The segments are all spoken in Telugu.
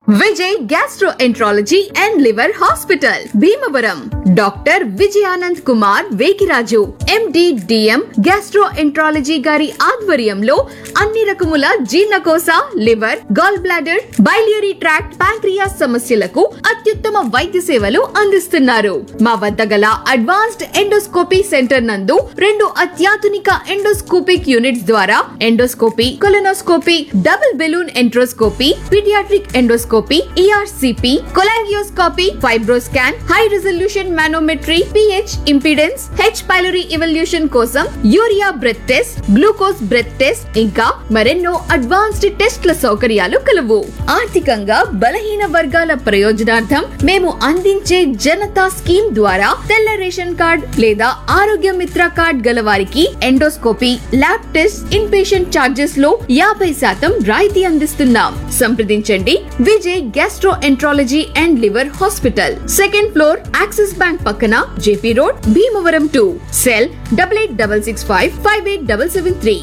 Vijay gastroenterology and liver hospital Bhimavaram doctor Vijayanand Kumar Vekiraju MD DM gastroenterology గారి ఆధ్వర్యంలో అన్ని రకముల జీర్ణకోశ liver gallbladder biliary tract pancreas సమస్యలకు అత్యుత్తమ వైద్య సేవలు అందిస్తున్నారు మా వద్ద గల అడ్వాన్స్డ్ ఎండోస్కోపీ సెంటర్ నందు రెండు అత్యాధునిక ఎండోస్కోపిక్ యూనిట్స్ ద్వారా endoscopy colonoscopy double balloon enteroscopy paediatric endoscopy ERCP cholangioscopy FibroScan high resolution manometry pH impedance H pylori evaluation కోసం urea breath test glucose breath test ఇంకా మరెన్నో అడ్వాన్స్డ్ టెస్ట్ల సౌకర్యాలు కలవు ఆర్థికంగా బలహీన వర్గాల ప్రయోజనార్థం మేము అందించే జనతా స్కీమ్ ద్వారా తెల్ల రేషన్ కార్డ్ లేదా ఆరోగ్య మిత్ర కార్డ్ గల వారికి endoscopy lab test inpatient charges లో యాభై శాతం రాయితీ అందిస్తున్నాం సంప్రదించండి Vijay gastroenterology and liver hospital second floor Axis bank పక్కన JP road Bhimavaram to cell double eight double six five five eight double seven three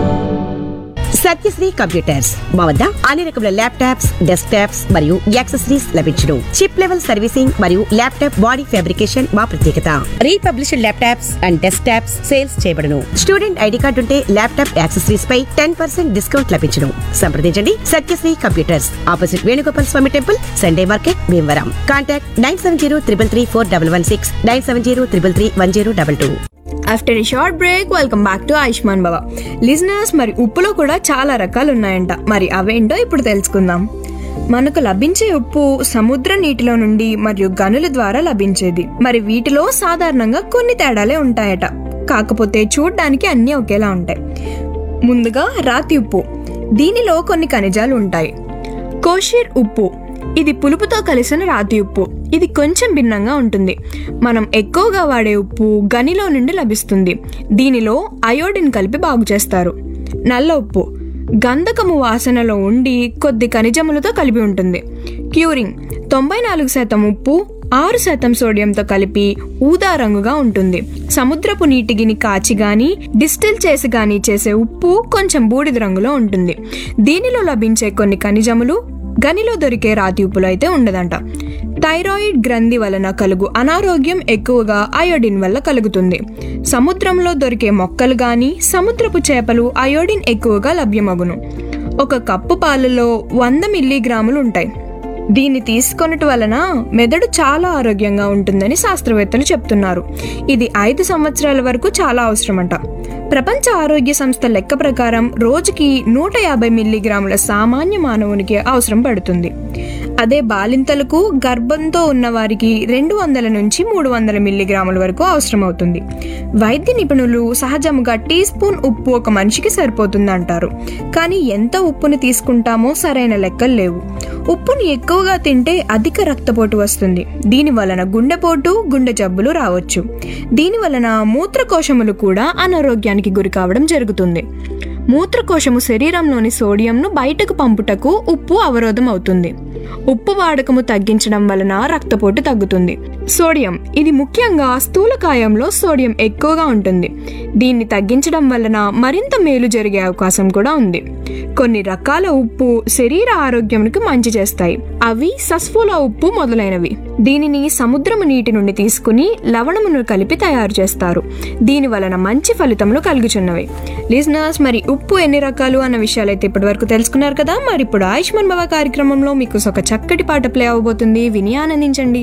Sathyasri computers మా వద్ద అన్ని రకముల ల్యాప్టాప్స్ డెస్క్ టాప్స్ మరియు యాక్సెసరీస్ లభించును చిప్ లెవెల్ సర్వీసింగ్ మరియు ల్యాప్టాప్ బాడీ ఫ్యాబ్రికేషన్ మా ప్రత్యేకత republished laptops and desktops sales చేయబడును స్టూడెంట్ ఐడి కార్డు ఉంటే ల్యాప్టాప్ యాక్సెసరీస్ పై టెన్ పర్సెంట్ డిస్కౌంట్ లభించును సంప్రదించండి Sathyasri computers opposite Venugopal Swamy temple Sunday market Bhimavaram contact nine seven zero triple three four double one six nine seven zero triple three one zero double two after a short break welcome back to Ayushman Bhava listeners మరి ఉప్పులో కూడా చాలా రకాలు ఉన్నాయంట మరి అవేంటో ఇప్పుడు తెలుసుకుందాం మనకు లభించే ఉప్పు సముద్ర నీటిలో నుండి మరియు గనుల ద్వారా లభించేది మరి వీటిలో సాధారణంగా కొన్ని తేడాలే ఉంటాయట కాకపోతే చూడ్డానికి అన్నీ ఒకేలా ఉంటాయి ముందుగా రాతి ఉప్పు దీనిలో కొన్ని ఖనిజాలు ఉంటాయి కోషిర్ ఉప్పు ఇది పులుపుతో కలిసిన రాతి ఉప్పు ఇది కొంచెం భిన్నంగా ఉంటుంది మనం ఎక్కువగా వాడే ఉప్పు గనిలో నుండి లభిస్తుంది దీనిలో అయోడిన్ కలిపి బాగు చేస్తారు నల్ల ఉప్పు గంధకము వాసనలో ఉండి కొద్ది ఖనిజములతో కలిపి ఉంటుంది క్యూరింగ్ తొంభై నాలుగు శాతం ఉప్పు ఆరు శాతం సోడియంతో కలిపి ఊదా రంగుగా ఉంటుంది సముద్రపు నీటిగిని కాచి గాని డిస్టిల్ చేసి గాని చేసే ఉప్పు కొంచెం బూడిద రంగులో ఉంటుంది దీనిలో లభించే కొన్ని ఖనిజములు గనిలో దొరికే రాతి ఉప్పులో అయితే ఉండదంట థైరాయిడ్ గ్రంథి వలన కలుగు అనారోగ్యం ఎక్కువగా అయోడిన్ వల్ల కలుగుతుంది సముద్రంలో దొరికే మొక్కలు గాని సముద్రపు చేపలు అయోడిన్ ఎక్కువగా లభ్యమగును ఒక కప్పు పాలలో వంద మిల్లీగ్రాములు ఉంటాయి దీన్ని తీసుకొనట వలన మెదడు చాలా ఆరోగ్యంగా ఉంటుందని శాస్త్రవేత్తలు చెప్తున్నారు ఇది ఐదు సంవత్సరాల వరకు చాలా అవసరమంట ప్రపంచ ఆరోగ్య సంస్థ లెక్క ప్రకారం రోజుకి నూట యాభై మిల్లీగ్రాముల సామాన్య మానవునికి అవసరం పడుతుంది అదే బాలింతలకు గర్భంతో ఉన్న వారికి రెండు వందల నుంచి మూడు వందల మిల్లీగ్రాముల వరకు అవసరమవుతుంది వైద్య నిపుణులు సహజముగా టీ స్పూన్ ఉప్పు ఒక మనిషికి సరిపోతుంది అంటారు కానీ ఎంత ఉప్పుని తీసుకుంటామో సరైన లెక్కలు లేవు ఉప్పుని ఎక్కువగా తింటే అధిక రక్తపోటు వస్తుంది దీని వలన గుండెపోటు గుండె జబ్బులు రావచ్చు దీని వలన మూత్రకోశములు కూడా అనారోగ్యానికి గురి కావడం జరుగుతుంది మూత్రకోశము శరీరంలోని సోడియంను బయటకు పంపుటకు ఉప్పు అవరోధం అవుతుంది ఉప్పు వాడకము తగ్గించడం వలన రక్తపోటు తగ్గుతుంది సోడియం ఇది ముఖ్యంగా స్థూలకాయంలో సోడియం ఎక్కువగా ఉంటుంది దీన్ని తగ్గించడం వలన మరింత మేలు జరిగే అవకాశం కూడా ఉంది కొన్ని రకాల ఉప్పు శరీర ఆరోగ్యంకి మంచి చేస్తాయి అవి సస్ఫోల ఉప్పు మొదలైనవి దీనిని సముద్రము నీటి నుండి తీసుకుని లవణమును కలిపి తయారు చేస్తారు దీని వలన మంచి ఫలితములు కలుగుచున్నవి లిజనర్స్ మరి ఉప్పు ఎన్ని రకాలు అన్న విషయాలు అయితే ఇప్పటి వరకు తెలుసుకున్నారు కదా మరి ఇప్పుడు ఆయుష్మాన్ భవ కార్యక్రమంలో మీకు ఒక చక్కటి పాట ప్లే అవబోతుంది విని ఆనందించండి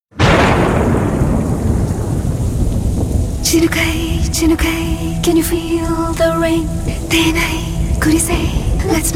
చినుకై చినుకై can you feel the rain తేనై కురిసే లెట్స్